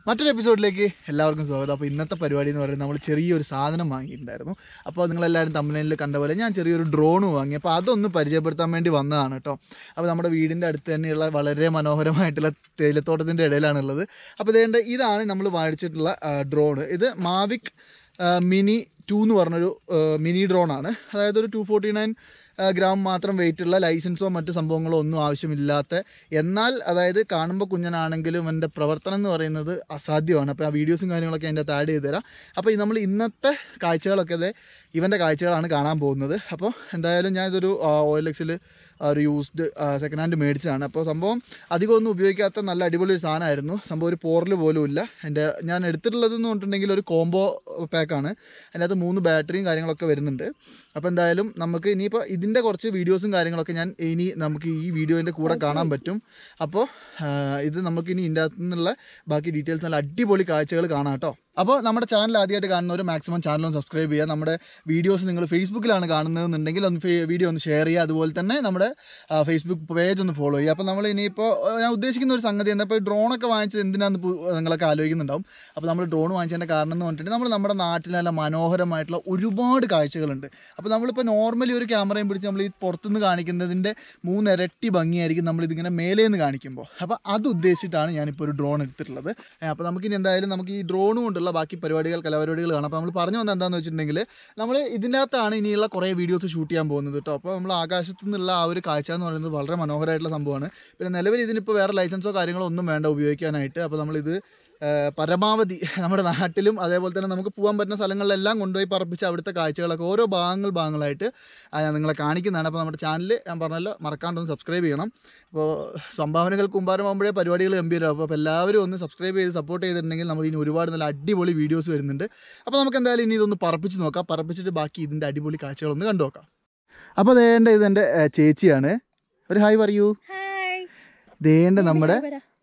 മറ്റൊരു എപ്പിസോഡിലേക്ക് എല്ലാവർക്കും സ്വാഗതം അപ്പോൾ ഇന്നത്തെ പരിപാടി എന്ന് പറയുന്നത് നമ്മൾ ചെറിയൊരു സാധനം വാങ്ങിയിട്ടുണ്ടായിരുന്നു അപ്പോൾ നിങ്ങളെല്ലാവരും തമിഴ്നാട്ടിൽ കണ്ട പോലെ ഞാൻ ചെറിയൊരു ഡ്രോൺ വാങ്ങി അപ്പോൾ അതൊന്ന് പരിചയപ്പെടുത്താൻ വേണ്ടി വന്നതാണ് കേട്ടോ അപ്പോൾ നമ്മുടെ വീടിൻ്റെ അടുത്ത് തന്നെയുള്ള വളരെ മനോഹരമായിട്ടുള്ള തേയിലത്തോട്ടത്തിൻ്റെ ഇടയിലാണുള്ളത് അപ്പോൾ ഇതേണ്ട ഇതാണ് നമ്മൾ മേടിച്ചിട്ടുള്ള ഡ്രോണ് ഇത് മാവിക് മിനി ടു എന്ന് പറഞ്ഞൊരു മിനി ഡ്രോണാണ് അതായത് ഒരു ടു ഫോർട്ടി നയൻ ഗ്രാം മാത്രം വെയിറ്റ് ഉള്ള ലൈസൻസോ മറ്റു സംഭവങ്ങളോ ഒന്നും ആവശ്യമില്ലാത്ത എന്നാൽ അതായത് കാണുമ്പോൾ കുഞ്ഞനാണെങ്കിലും എൻ്റെ പ്രവർത്തനം എന്ന് പറയുന്നത് അസാധ്യമാണ് അപ്പോൾ ആ വീഡിയോസും കാര്യങ്ങളൊക്കെ അതിൻ്റെ അകത്ത് ആഡ് ചെയ്ത് തരാം അപ്പോൾ നമ്മൾ ഇന്നത്തെ കാഴ്ചകളൊക്കെ അതെ ഇവൻ്റെ കാഴ്ചകളാണ് കാണാൻ പോകുന്നത് അപ്പോൾ എന്തായാലും ഞാൻ ഇതൊരു ഓയിൽ എക്സിൽ ഒരു യൂസ്ഡ് സെക്കൻഡ് ഹാൻഡ് മേടിച്ചതാണ് അപ്പോൾ സംഭവം അധികം ഒന്നും ഉപയോഗിക്കാത്ത നല്ല അടിപൊളി ഒരു സാധനമായിരുന്നു സംഭവം ഒരു പോറൽ പോലും ഇല്ല എൻ്റെ ഞാൻ എടുത്തിട്ടുള്ളത് എന്ന് പറഞ്ഞിട്ടുണ്ടെങ്കിൽ ഒരു കോംബോ പാക്കാണ് അതിൻ്റെ അകത്ത് മൂന്ന് ബാറ്ററിയും കാര്യങ്ങളൊക്കെ വരുന്നുണ്ട് അപ്പോൾ എന്തായാലും നമുക്ക് ഇനിയിപ്പോൾ ഇതിൻ്റെ കുറച്ച് വീഡിയോസും കാര്യങ്ങളൊക്കെ ഞാൻ ഇനി നമുക്ക് ഈ വീഡിയോൻ്റെ കൂടെ കാണാൻ പറ്റും അപ്പോൾ ഇത് നമുക്ക് ഇനി ഇതിൻ്റെ അകത്തു നിന്നുള്ള ബാക്കി ഡീറ്റെയിൽസ് നല്ല അടിപൊളി കാഴ്ചകൾ കാണാം കേട്ടോ അപ്പോൾ നമ്മുടെ ചാനൽ ആദ്യമായിട്ട് കാണുന്നവർ മാക്സിമം ചാനൽ ഒന്ന് സബ്സ്ക്രൈബ് ചെയ്യുക നമ്മുടെ വീഡിയോസ് നിങ്ങൾ ഫേസ്ബുക്കിലാണ് കാണുന്നതെന്നുണ്ടെങ്കിൽ ഒന്ന് വീഡിയോ ഒന്ന് ഷെയർ ചെയ്യുക അതുപോലെ തന്നെ നമ്മുടെ ഫേസ്ബുക്ക് പേജ് ഒന്ന് ഫോളോ ചെയ്യുക അപ്പോൾ നമ്മൾ ഇനിയിപ്പോൾ ഞാൻ ഉദ്ദേശിക്കുന്ന ഒരു സംഗതി എന്താ ഇപ്പോൾ ഡ്രോണൊക്കെ വാങ്ങിച്ചത് എന്തിനാന്ന് പു- നിങ്ങളൊക്കെ ആലോചിക്കുന്നുണ്ടാവും അപ്പോൾ നമ്മൾ ഡ്രോൺ വാങ്ങിച്ചതിൻ്റെ കാരണം എന്ന് പറഞ്ഞിട്ട് നമ്മൾ നമ്മുടെ നാട്ടിൽ നല്ല മനോഹരമായിട്ടുള്ള ഒരുപാട് കാഴ്ചകളുണ്ട് അപ്പോൾ നമ്മളിപ്പോൾ നോർമലി ഒരു ക്യാമറയും പിടിച്ച് നമ്മൾ ഈ പുറത്തുനിന്ന് കാണിക്കുന്നതിൻ്റെ മൂന്നിരട്ടി ഭംഗിയായിരിക്കും നമ്മൾ ഇതിങ്ങനെ മേലെ നിന്ന് കാണിക്കുമ്പോൾ അപ്പോൾ അത് ഉദ്ദേശിച്ചിട്ടാണ് ഞാനിപ്പോൾ ഒരു ഡ്രോൺ എടുത്തിട്ടുള്ളത് ഏ, അപ്പോൾ നമുക്കിനി എന്തായാലും നമുക്ക് ഈ ഡ്രോൺ കൊണ്ടുള്ള ബാക്കി പരിപാടികൾ കലാപരിപാടികൾ കാണാം അപ്പോൾ നമ്മൾ പറഞ്ഞു വന്നത് എന്താണെന്ന് വെച്ചിട്ടുണ്ടെങ്കിൽ നമ്മൾ ഇതിൻ്റെ അകത്താണ് ഇനിയുള്ള കുറേ വീഡിയോസ് ഷൂട്ട് ചെയ്യാൻ പോകുന്നത് കേട്ടോ അപ്പോൾ നമ്മൾ ആകാശത്തു നിന്നുള്ള ആ ഒരു കാഴ്ച എന്ന് പറയുന്നത് വളരെ മനോഹരമായിട്ടുള്ള സംഭവമാണ് പിന്നെ നിലവിൽ ഇതിനിപ്പോൾ വേറെ ലൈസൻസോ കാര്യങ്ങളോ ഒന്നും വേണ്ട ഉപയോഗിക്കാനായിട്ട് അപ്പോൾ നമ്മളിത് ഏഹ് പരമാവധി നമ്മുടെ നാട്ടിലും അതേപോലെ തന്നെ നമുക്ക് പോകാൻ പറ്റുന്ന സ്ഥലങ്ങളിലെല്ലാം കൊണ്ടുപോയി പറപ്പിച്ച് അവിടുത്തെ കാഴ്ചകളൊക്കെ ഓരോ ഭാഗങ്ങൾ ഭാഗങ്ങളായിട്ട് ആ ഞാൻ നിങ്ങളെ കാണിക്കുന്നതാണ് അപ്പോൾ നമ്മുടെ ചാനൽ ഞാൻ പറഞ്ഞല്ലോ മറക്കാണ്ടൊന്ന് സബ്സ്ക്രൈബ് ചെയ്യണം അപ്പോൾ സംഭാവനകൾ കുമ്പാരമാകുമ്പോഴേ പരിപാടികൾ ഗംഭീരമാവും അപ്പോൾ എല്ലാവരും ഒന്ന് സബ്സ്ക്രൈബ് ചെയ്ത് സപ്പോർട്ട് ചെയ്തിട്ടുണ്ടെങ്കിൽ നമ്മൾ ഇനി ഒരുപാട് നല്ല അടിപൊളി വീഡിയോസ് വരുന്നുണ്ട് അപ്പോൾ നമുക്ക് എന്തായാലും ഇനി ഇതൊന്ന് പറപ്പിച്ച് നോക്കാം പറപ്പിച്ചിട്ട് ബാക്കി ഇതിൻ്റെ അടിപൊളി കാഴ്ചകളൊന്ന് കണ്ടു നോക്കാം അപ്പോൾ ദേണ്ട ഇതെൻ്റെ ഏഹ്, ചേച്ചിയാണ് ഒരു ഹായ് പറയൂ ഹായ് ദേണ്ട നമ്മുടെ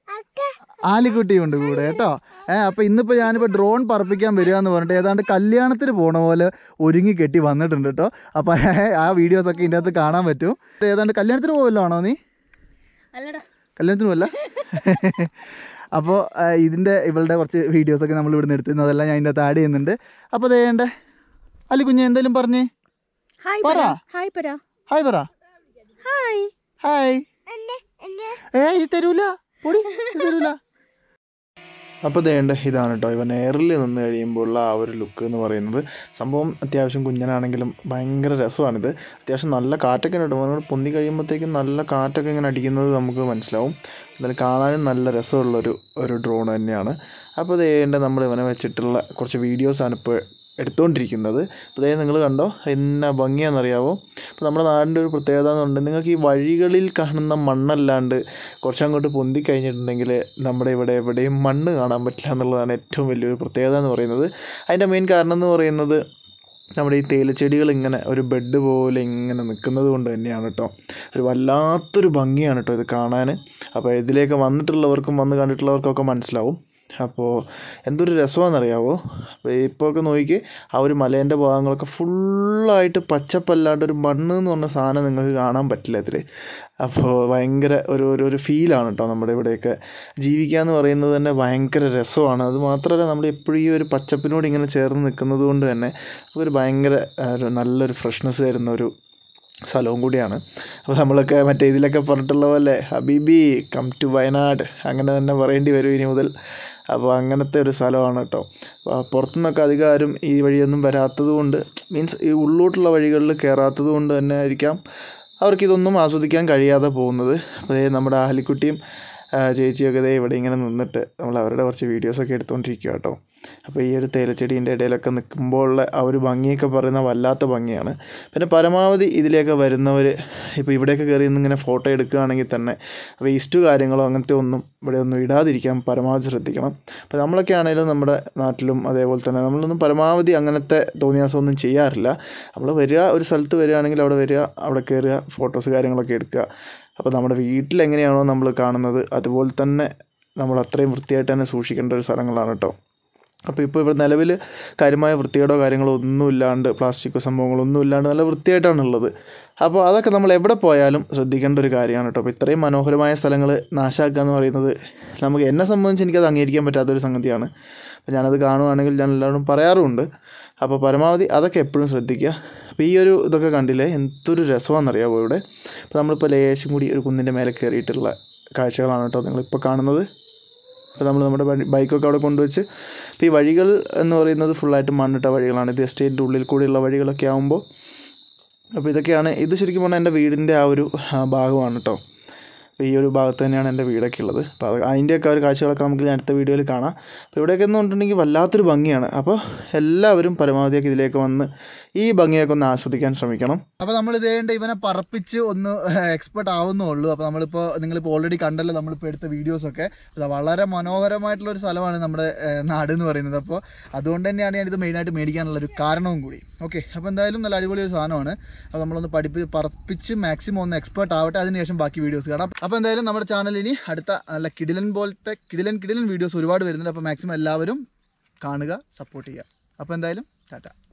ആലിക്കുട്ടിയുണ്ട് കൂടെ കേട്ടോ ഏഹ് അപ്പോൾ ഇന്നിപ്പോൾ ഞാനിപ്പോൾ ഡ്രോൺ പറപ്പിക്കാൻ വരിക എന്ന് പറഞ്ഞിട്ട് ഏതാണ്ട് കല്യാണത്തിന് പോണ പോലെ ഒരുങ്ങി കെട്ടി വന്നിട്ടുണ്ട് കേട്ടോ അപ്പോൾ ആ വീഡിയോസ് ഒക്കെ ഇതിൻ്റെ അകത്ത് കാണാൻ പറ്റും ഏതാണ്ട് കല്യാണത്തിന് പോവല്ലോ ആണോ നീ അല്ലടാ കല്യാണത്തിന് പോവല്ല അപ്പോൾ ഇതിൻ്റെ ഇവളുടെ കുറച്ച് വീഡിയോസൊക്കെ നമ്മൾ ഇവിടുന്ന് എടുത്തിരുന്നു അതെല്ലാം ഞാൻ ഇതിൻ്റെ അകത്ത് ആഡ് ചെയ്യുന്നുണ്ട് അപ്പോൾ ദേണ്ടേ അലി കുഞ്ഞ് എന്തെങ്കിലും പറഞ്ഞേ ഹായ് പറ. പറ ഹായ് പറ ഹായ് പറ ഹായ് ഹായ് ഏ ഈ തരൂല പൊടി ഇത് തരൂല അപ്പോൾ ദേണ്ട ഇതാണ് കേട്ടോ ഇവൻ എയറിൽ നിന്ന് കഴിയുമ്പോഴുള്ള ആ ഒരു ലുക്ക് എന്ന് പറയുന്നത് സംഭവം അത്യാവശ്യം കുഞ്ഞനാണെങ്കിലും ഭയങ്കര രസമാണിത് അത്യാവശ്യം നല്ല കാറ്റൊക്കെ ഉണ്ട് നമ്മൾ പൊന്തി കഴിയുമ്പോഴത്തേക്കും നല്ല കാറ്റൊക്കെ ഇങ്ങനെ അടിക്കുന്നത് നമുക്ക് മനസ്സിലാവും എന്തായാലും കാണാനും നല്ല രസമുള്ളൊരു ഒരു ഡ്രോൺ തന്നെയാണ് അപ്പോൾ ദേണ്ട നമ്മൾ ഇവനെ വെച്ചിട്ടുള്ള കുറച്ച് വീഡിയോസാണ് ഇപ്പോൾ എടുത്തുകൊണ്ടിരിക്കുന്നത് അപ്പോൾ ദേ നിങ്ങൾ കണ്ടോ എന്നാ ഭംഗിയാണെന്നറിയാവോ അപ്പോൾ നമ്മുടെ നാടിൻ്റെ ഒരു പ്രത്യേകത എന്നുണ്ട് നിങ്ങൾക്ക് ഈ വഴികളിൽ കാണുന്ന മണ്ണല്ലാണ്ട് കുറച്ചങ്ങോട്ട് പൊന്തി കഴിഞ്ഞിട്ടുണ്ടെങ്കിൽ നമ്മുടെ ഇവിടെ എവിടെയും മണ്ണ് കാണാൻ പറ്റില്ല എന്നുള്ളതാണ് ഏറ്റവും വലിയൊരു പ്രത്യേകത എന്ന് പറയുന്നത് അതിൻ്റെ മെയിൻ കാരണം എന്ന് പറയുന്നത് നമ്മുടെ ഈ തേയിലച്ചെടികൾ ഇങ്ങനെ ഒരു ബെഡ് പോലെ ഇങ്ങനെ നിൽക്കുന്നത് കൊണ്ട് തന്നെയാണ് കേട്ടോ ഒരു വല്ലാത്തൊരു ഭംഗിയാണ് കേട്ടോ ഇത് കാണാൻ അപ്പോൾ ഇതിലേക്ക് വന്നിട്ടുള്ളവർക്കും വന്ന് കണ്ടിട്ടുള്ളവർക്കൊക്കെ മനസ്സിലാവും അപ്പോൾ എന്തൊരു രസമാണെന്നറിയാവോ അപ്പോൾ ഇപ്പോൾ ഒക്കെ നോക്കി ആ ഒരു മലേൻ്റെ ഭാഗങ്ങളൊക്കെ ഫുള്ളായിട്ട് പച്ചപ്പല്ലാണ്ട് ഒരു മണ്ണ് എന്ന് പറഞ്ഞ സാധനം നിങ്ങൾക്ക് കാണാൻ പറ്റില്ല ഇതിൽ അപ്പോൾ ഭയങ്കര ഒരു ഒരു ഒരു ഫീലാണ് കേട്ടോ നമ്മുടെ ഇവിടെയൊക്കെ ജീവിക്കുക എന്ന് പറയുന്നത് തന്നെ ഭയങ്കര രസമാണ് അത് മാത്രമല്ല നമ്മൾ എപ്പോഴും ഈ ഒരു പച്ചപ്പിനോട് ഇങ്ങനെ ചേർന്ന് നിൽക്കുന്നത് കൊണ്ട് തന്നെ ഒരു ഭയങ്കര ആ, ഒരു നല്ലൊരു ഫ്രഷ്നെസ് തരുന്ന ഒരു സ്ഥലവും കൂടിയാണ് അപ്പോൾ നമ്മളൊക്കെ മറ്റേ ഇതിലൊക്കെ പറഞ്ഞിട്ടുള്ള പോലെ ഹബീബി കം ടു വയനാട് അങ്ങനെ തന്നെ പറയേണ്ടി വരും ഇനി മുതൽ അപ്പോൾ അങ്ങനത്തെ ഒരു സ്ഥലമാണ് കേട്ടോ അപ്പോൾ പുറത്തുനിന്നൊക്കെ അധികം ആരും ഈ വഴിയൊന്നും വരാത്തത് കൊണ്ട് മീൻസ് ഈ ഉള്ളോട്ടുള്ള വഴികളിൽ കയറാത്തത് കൊണ്ട് തന്നെ ആയിരിക്കാം അവർക്കിതൊന്നും ആസ്വദിക്കാൻ കഴിയാതെ പോകുന്നത് അപ്പോൾ ദേ നമ്മുടെ ആലിക്കുട്ടിയും ആ, ചേച്ചിയൊക്കെ ദേ ഇവിടെ ഇങ്ങനെ നിന്നിട്ട് നമ്മൾ അവരുടെ കുറച്ച് വീഡിയോസൊക്കെ എടുത്തുകൊണ്ടിരിക്കുക കേട്ടോ അപ്പോൾ ഈ ഒരു തേയിലച്ചെടീൻ്റെ ഇടയിലൊക്കെ നിൽക്കുമ്പോഴുള്ള ആ ഒരു ഭംഗിയൊക്കെ പറയുന്ന വല്ലാത്ത ഭംഗിയാണ് പിന്നെ പരമാവധി ഇതിലേക്ക് വരുന്നവർ ഇപ്പോൾ ഇവിടെയൊക്കെ കയറി ഇങ്ങനെ ഫോട്ടോ എടുക്കുകയാണെങ്കിൽ തന്നെ വേസ്റ്റ് കാര്യങ്ങളോ അങ്ങനത്തെ ഒന്നും ഇവിടെ ഒന്നും ഇടാതിരിക്കാൻ പരമാവധി ശ്രദ്ധിക്കണം അപ്പോൾ നമ്മളൊക്കെ ആണെങ്കിലും നമ്മുടെ നാട്ടിലും അതേപോലെ തന്നെ നമ്മളൊന്നും പരമാവധി അങ്ങനത്തെ തോന്നിയാസമൊന്നും ചെയ്യാറില്ല നമ്മൾ വരിക ഒരു സ്ഥലത്ത് വരികയാണെങ്കിൽ അവിടെ വരിക അവിടെ കയറുക ഫോട്ടോസ് കാര്യങ്ങളൊക്കെ എടുക്കുക അപ്പോൾ നമ്മുടെ വീട്ടിൽ എങ്ങനെയാണോ നമ്മൾ കാണുന്നത് അതുപോലെ തന്നെ നമ്മൾ അത്രയും വൃത്തിയായിട്ട് തന്നെ സൂക്ഷിക്കേണ്ട ഒരു സ്ഥലങ്ങളാണ് കേട്ടോ അപ്പോൾ ഇപ്പോൾ ഇവിടെ നിലവിൽ കാര്യമായ വൃത്തികേടോ കാര്യങ്ങളോ ഒന്നും ഇല്ലാണ്ട് പ്ലാസ്റ്റിക്കോ സംഭവങ്ങളോ ഒന്നും ഇല്ലാണ്ട് നല്ല വൃത്തിയായിട്ടാണ് ഉള്ളത് അപ്പോൾ അതൊക്കെ നമ്മൾ എവിടെ പോയാലും ശ്രദ്ധിക്കേണ്ട ഒരു കാര്യമാണ് കേട്ടോ അപ്പോൾ ഇത്രയും മനോഹരമായ സ്ഥലങ്ങൾ നാശാക്കുക എന്ന് പറയുന്നത് നമുക്ക് എന്നെ സംബന്ധിച്ച് എനിക്കത് അംഗീകരിക്കാൻ പറ്റാത്തൊരു സംഗതിയാണ് അപ്പോൾ ഞാനത് കാണുവാണെങ്കിൽ ഞാൻ എല്ലാവരും പറയാറുമുണ്ട് അപ്പോൾ പരമാവധി അതൊക്കെ എപ്പോഴും ശ്രദ്ധിക്കുക അപ്പോൾ ഈ ഒരു ഇതൊക്കെ കണ്ടില്ലേ എന്തൊരു രസമാണെന്നറിയാമോ ഇവിടെ അപ്പോൾ നമ്മളിപ്പോൾ ലേശം കൂടി ഒരു കുന്നിൻ്റെ മേലെ കയറിയിട്ടുള്ള കാഴ്ചകളാണ് കേട്ടോ നിങ്ങളിപ്പോൾ കാണുന്നത് അപ്പോൾ നമ്മൾ നമ്മുടെ വണ്ടി- ബൈക്കൊക്കെ അവിടെ കൊണ്ടുവച്ച് ഇപ്പോൾ ഈ വഴികൾ എന്ന് പറയുന്നത് ഫുള്ളായിട്ട് മണ്ണിട്ട വഴികളാണ് ഇത് എസ്റ്റേറ്റിൻ്റെ ഉള്ളിൽ കൂടിയുള്ള വഴികളൊക്കെ ആകുമ്പോൾ അപ്പോൾ ഇതൊക്കെയാണ് ഇത് ശരിക്കും പറഞ്ഞാൽ എൻ്റെ വീടിൻ്റെ ആ ഒരു ആ, ഭാഗമാണ് കേട്ടോ അപ്പോൾ ഈ ഒരു ഭാഗത്ത് തന്നെയാണ് എൻ്റെ വീടൊക്കെ ഉള്ളത് അപ്പോൾ അത് അതിൻ്റെയൊക്കെ ഒരു കാഴ്ചകളൊക്കെ നമുക്ക് ഞാൻ അടുത്ത വീഡിയോയിൽ കാണാം അപ്പോൾ ഇവിടെയൊക്കെ എന്ന് പറഞ്ഞിട്ടുണ്ടെങ്കിൽ വല്ലാത്തൊരു ഭംഗിയാണ് അപ്പോൾ എല്ലാവരും പരമാവധിയൊക്കെ ഇതിലേക്ക് വന്ന് ഈ ഭംഗിയൊക്കെ ഒന്ന് ആസ്വദിക്കാൻ ശ്രമിക്കണം അപ്പോൾ നമ്മൾ ഇതേണ്ട ഇവനെ പറപ്പിച്ച് ഒന്ന് എക്സ്പെർട്ട് ആവുന്നുള്ളൂ അപ്പോൾ നമ്മളിപ്പോൾ നിങ്ങളിപ്പോൾ ഓൾറെഡി കണ്ടല്ലോ നമ്മളിപ്പോൾ എടുത്ത വീഡിയോസൊക്കെ അത് വളരെ മനോഹരമായിട്ടുള്ള ഒരു സ്ഥലമാണ് നമ്മുടെ ഏഹ്, നാട് എന്ന് പറയുന്നത് അപ്പോൾ അതുകൊണ്ട് തന്നെയാണ് ഞാനിത് മെയിനായിട്ട് മേടിക്കാനുള്ള ഒരു കാരണവും കൂടി ഓക്കെ അപ്പോൾ എന്തായാലും നല്ല അടിപൊളി ഒരു സാധനമാണ് അപ്പോൾ നമ്മളൊന്ന് പഠിപ്പി പറപ്പിച്ച് മാക്സിമം ഒന്ന് എക്സ്പേർട്ട് ആവട്ടെ അതിനുശേഷം ബാക്കി വീഡിയോസ് കാണാം അപ്പോൾ എന്തായാലും നമ്മുടെ ചാനൽ ഇനി അടുത്ത നല്ല കിടിലൻ പോലത്തെ കിടിലൻ കിടിലൻ വീഡിയോസ് ഒരുപാട് വരുന്നുണ്ട് അപ്പോൾ മാക്സിമം എല്ലാവരും കാണുക സപ്പോർട്ട് ചെയ്യുക അപ്പോൾ എന്തായാലും ടാറ്റ